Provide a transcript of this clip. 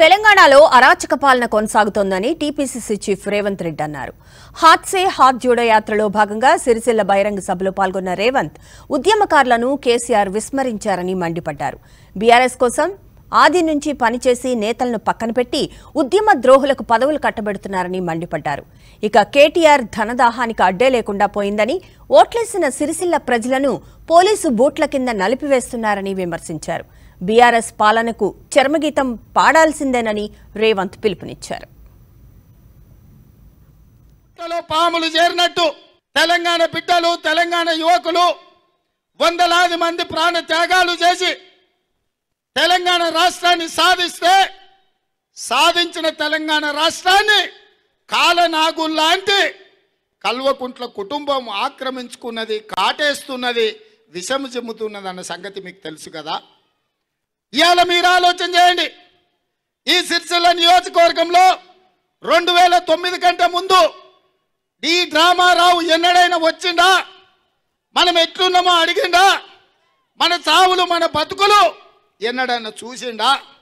తెలంగాణలో అరాచక పాలన కొనసాగుతోందని టీపీసీసీ చీఫ్ రేవంత్ రెడ్డి అన్నారు హాత్ సే హాత్ జోడో యాత్రలో భాగంగా సిరిసిల్ల బహిరంగ సభలో పాల్గొన్న రేవంత్ ఉద్యమకారులను కేసీఆర్ విస్మరించారని మండిపడ్డారు బీఆర్ఎస్ కోసం ఆది నుంచి పనిచేసి నేతలను పక్కన పెట్టి ఉద్యమ ద్రోహులకు పదవులు కట్టబెడుతున్నారని మండిపడ్డారు ఇక కేటీఆర్ ధనదాహానికి అడ్డే లేకుండా పోయిందని ఓట్లేసిన సిరిసిల్ల ప్రజలను పోలీసు బూట్ల కింద నలిపివేస్తున్నారని విమర్శించారు బీఆర్ఎస్ పాలనకు చర్మగీతం పాడాల్సిందేనని రేవంత్ పిలుపునిచ్చారు లో పాములు చేరినట్టు తెలంగాణ బిడ్డలు తెలంగాణ యువకులు వందలాది మంది ప్రాణ త్యాగాలు చేసి తెలంగాణ రాష్ట్రాన్ని సాధిస్తే సాధించిన తెలంగాణ రాష్ట్రాన్ని కాలనాగుల్లాంటి కల్వకుంట్ల కుటుంబం ఆక్రమించుకున్నది కాటేస్తున్నది విషము చెమ్ముతున్నది అన్న సంగతి మీకు తెలుసు కదా ఇవాళ మీరు ఆలోచన చేయండి ఈ సిరిసిల్ల నియోజకవర్గంలో రెండు వేల తొమ్మిది కంటే ముందు ఈ డ్రామారావు ఎన్నడైనా వచ్చిండా మనం ఎట్లున్నామో అడిగిండా మన చావులు మన బతుకులు ఎన్నడైనా చూసిండా